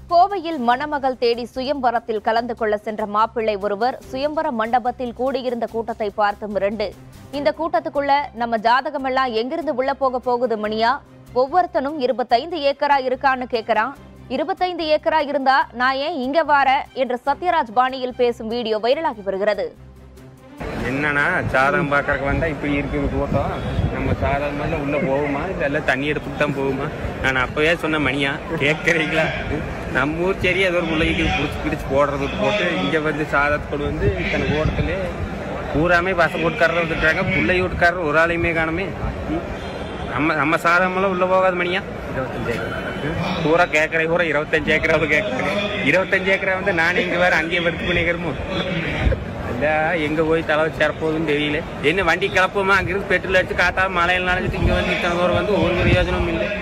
கோவையில் மணமகள் தேடி சுயம்பரத்தில் கலந்து கொள்ள சென்ற மாப்பிள்ளை ஒருவர் சுயம்பர மண்டபத்தில் கூடியிருந்த கூட்டத்தை பார்த்து மிரண்டு இந்த கூட்டத்துக்குள்ள நம்ம ஜாதகமெல்லாம் எங்கிருந்து உள்ள போக போகுது மணியா ஒவ்வொருத்தனும் இருபத்தைந்து ஏக்கரா இருக்கான்னு கேக்குறான் இருபத்தைந்து ஏக்கரா இருந்தா நான் ஏன் இங்க வார என்று சத்யராஜ் பாணியில் பேசும் வீடியோ வைரலாகி வருகிறது என்னன்னா சாதகம் பார்க்கறக்கு வந்தா இப்படி இருக்குது கூட்டம் நம்ம சாதகம் மேல உள்ள போகுமா இதெல்லாம் தண்ணி எடுத்துட்டு தான் போகுமா நான் அப்பவே சொன்ன மணியா கேட்கறீங்களா நம்ம ஊர் சரி ஏதோ ஒரு பிள்ளைக்கு பிடிச்சி பிடிச்சி போடுறது போட்டு இங்க வந்து சாதத்துக்கு வந்து இத்தனை ஓட்டத்துல பூராமே பச வீட்டுக்காரர் வந்துட்டாங்க பிள்ளை வீட்டுக்காரர் ஒரு ஆளையுமே காணுமே ம். நம்ம நம்ம சாதகமெல்லாம் உள்ள போகாது மணியா இருபத்தஞ்சு ஏக்கர் பூரா கேட்கற பூரா இருபத்தஞ்சு ஏக்கராவது கேட்கறேன் இருபத்தஞ்சு ஏக்கரா வந்து நான் இங்க வேற அங்கேயே வெறுத்து பண்ணிக்கிறமோ இல்ல எங்க போய் தலை சேரப்போகுதுன்னு தெரியல என்ன வண்டி கிளப்புமா அங்கிருந்து பெட்ரோல் அடிச்சு காத்தா மழையில நினைச்சிட்டு இங்க வந்து இத்தனை தூரம் வந்து ஒரு பிரயோஜனமும் இல்லை